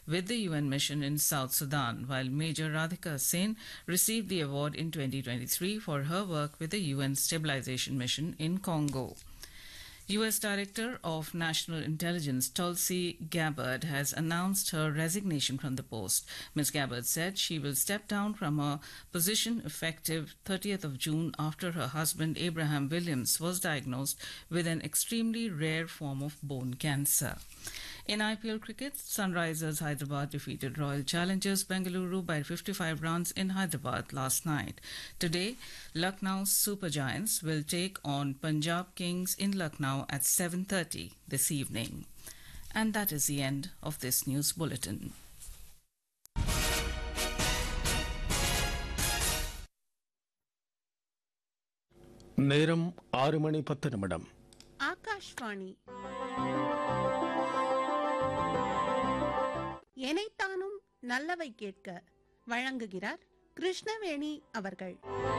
with the UN mission in South Sudan, while Major Radhika Sen received the award in 2023 for her work with the UN stabilization mission in Congo. U.S. Director of National Intelligence Tulsi Gabbard has announced her resignation from the post. Ms. Gabbard said she will step down from her position effective 30th of June after her husband Abraham Williams was diagnosed with an extremely rare form of bone cancer. In IPL cricket, Sunrisers Hyderabad defeated Royal Challengers Bengaluru by 55 runs in Hyderabad last night. Today, Lucknow Super Giants will take on Punjab Kings in Lucknow at 7:30 this evening. And that is the end of this news bulletin. நேரம் ஆறு மணி பத்து நிமிடம் ஆகாஷ்வாணி எனைத்தானும் நல்லவை கேட்க வழங்குகிறார் கிருஷ்ணவேணி அவர்கள்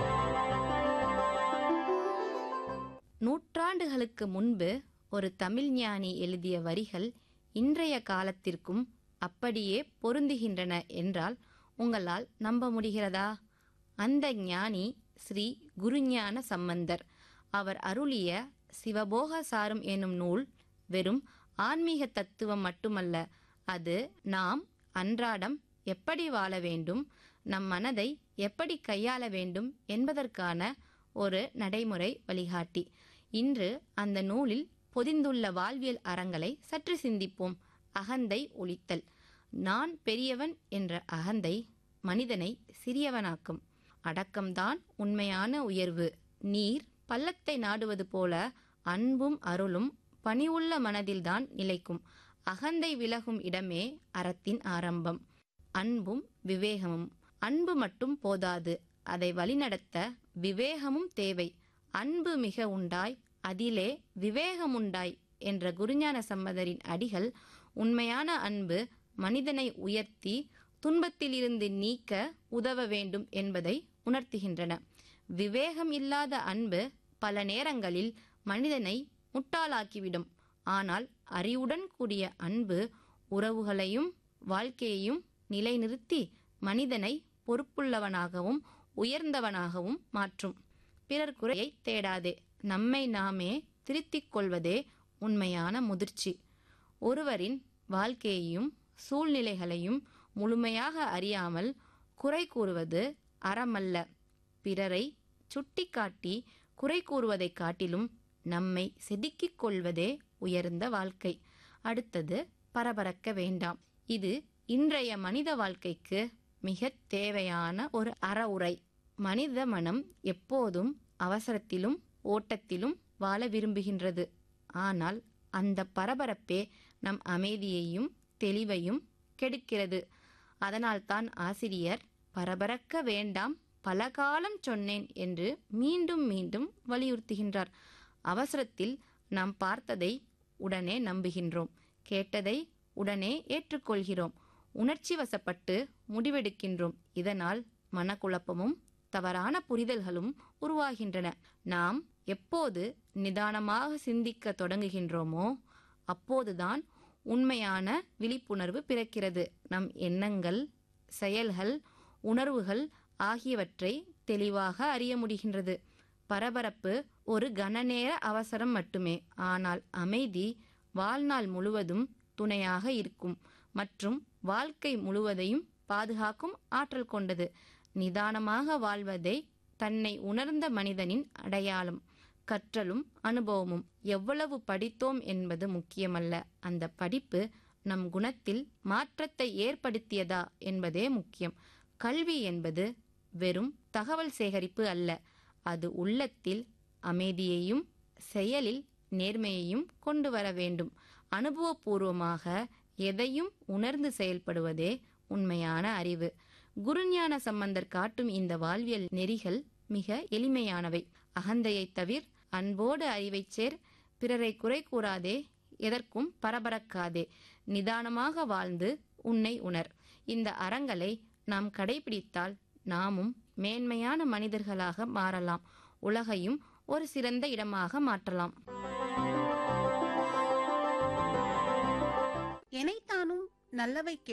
நூற்றாண்டுகளுக்கு முன்பு ஒரு தமிழ் ஞானி எழுதிய வரிகள் இன்றைய காலத்திற்கும் அப்படியே பொருந்துகின்றன என்றால் உங்களால் நம்ப முடிகிறதா அந்த ஞானி ஸ்ரீ குருஞான சம்பந்தர் அவர் அருளிய சிவபோக சாரம் எனும் நூல் வெறும் ஆன்மீக தத்துவம் மட்டுமல்ல அது நாம் அன்றாடம் எப்படி வாழ வேண்டும் நம் மனதை எப்படி கையாள வேண்டும் என்பதற்கான ஒரு நடைமுறை வழிகாட்டி இன்று அந்த நூலில் பொதிந்துள்ள வாழ்வியல் அறங்களை சற்று சிந்திப்போம் அகந்தை ஒழித்தல் நான் பெரியவன் என்ற அகந்தை மனிதனை சிறியவனாக்கும் அடக்கம்தான் உண்மையான உயர்வு நீர் பள்ளத்தை நாடுவது போல அன்பும் அருளும் பணிவுள்ள மனதில்தான் நிலைக்கும் அகந்தை விலகும் இடமே அறத்தின் ஆரம்பம் அன்பும் விவேகமும் அன்பு மட்டும் போதாது அதை வழிநடத்த விவேகமும் தேவை அன்பு மிக உண்டாய் அதிலே விவேகமுண்டாய் என்ற குருஞான சம்பந்தரின் அடிகள் உண்மையான அன்பு மனிதனை உயர்த்தி துன்பத்திலிருந்து நீக்க உதவ வேண்டும் என்பதை உணர்த்துகின்றன விவேகம் இல்லாத அன்பு பல நேரங்களில் மனிதனை முட்டாளாக்கிவிடும் ஆனால் அறிவுடன் கூடிய அன்பு உறவுகளையும் வாழ்க்கையையும் நிலைநிறுத்தி மனிதனை பொறுப்புள்ளவனாகவும் உயர்ந்தவனாகவும் மாற்றும் பிறர் குறையை தேடாதே நம்மை நாமே திருத்திக் கொள்வதே உண்மையான முதிர்ச்சி ஒருவரின் வாழ்க்கையையும் சூழ்நிலைகளையும் முழுமையாக அறியாமல் குறை கூறுவது அறமல்ல பிறரை சுட்டிக்காட்டி குறை கூறுவதைக் காட்டிலும் நம்மை செதுக்கிக் கொள்வதே உயர்ந்த வாழ்க்கை அடுத்தது பரபரக்க வேண்டாம் இது இன்றைய மனித வாழ்க்கைக்கு மிக தேவையான ஒரு அறவுரை மனித மனம் எப்போதும் அவசரத்திலும் ஓட்டத்திலும் வாழ விரும்புகின்றது ஆனால் அந்த பரபரப்பே நம் அமைதியையும் தெளிவையும் கெடுக்கிறது அதனால்தான் ஆசிரியர் பரபரக்க வேண்டாம் பல காலம் சொன்னேன் என்று மீண்டும் மீண்டும் வலியுறுத்துகின்றார் அவசரத்தில் நாம் பார்த்ததை உடனே நம்புகின்றோம் கேட்டதை உடனே ஏற்றுக்கொள்கிறோம் உணர்ச்சி வசப்பட்டு முடிவெடுக்கின்றோம் இதனால் மனக்குழப்பமும் தவறான புரிதல்களும் உருவாகின்றன நாம் எப்போது நிதானமாக சிந்திக்க தொடங்குகின்றோமோ அப்போதுதான் உண்மையான விழிப்புணர்வு பிறக்கிறது நம் எண்ணங்கள் செயல்கள் உணர்வுகள் ஆகியவற்றை தெளிவாக அறிய முடிகின்றது பரபரப்பு ஒரு கனநேர அவசரம் மட்டுமே ஆனால் அமைதி வாழ்நாள் முழுவதும் துணையாக இருக்கும் மற்றும் வாழ்க்கை முழுவதையும் பாதுகாக்கும் ஆற்றல் கொண்டது நிதானமாக வாழ்வதை தன்னை உணர்ந்த மனிதனின் அடையாளம் கற்றலும் அனுபவமும் எவ்வளவு படித்தோம் என்பது முக்கியமல்ல அந்த படிப்பு நம் குணத்தில் மாற்றத்தை ஏற்படுத்தியதா என்பதே முக்கியம் கல்வி என்பது வெறும் தகவல் சேகரிப்பு அல்ல அது உள்ளத்தில் அமைதியையும் செயலில் நேர்மையையும் கொண்டு வர வேண்டும் அனுபவபூர்வமாக எதையும் உணர்ந்து செயல்படுவதே உண்மையான அறிவு குருஞான சம்பந்தர் காட்டும் இந்த வாழ்வியல் நெறிகள் மிக எளிமையானவை அகந்தையை தவிர அன்போடு அறிவைச் சேர் பிறரை குறை கூறாதே எதற்கும் பரபரக்காதே நிதானமாக வாழ்ந்து உன்னை உணர் இந்த அறங்களை நாம் கடைபிடித்தால் நாமும் மேன்மையான மனிதர்களாக மாறலாம் உலகையும் ஒரு சிறந்த இடமாக மாற்றலாம் எனைத்தானும் நல்லவை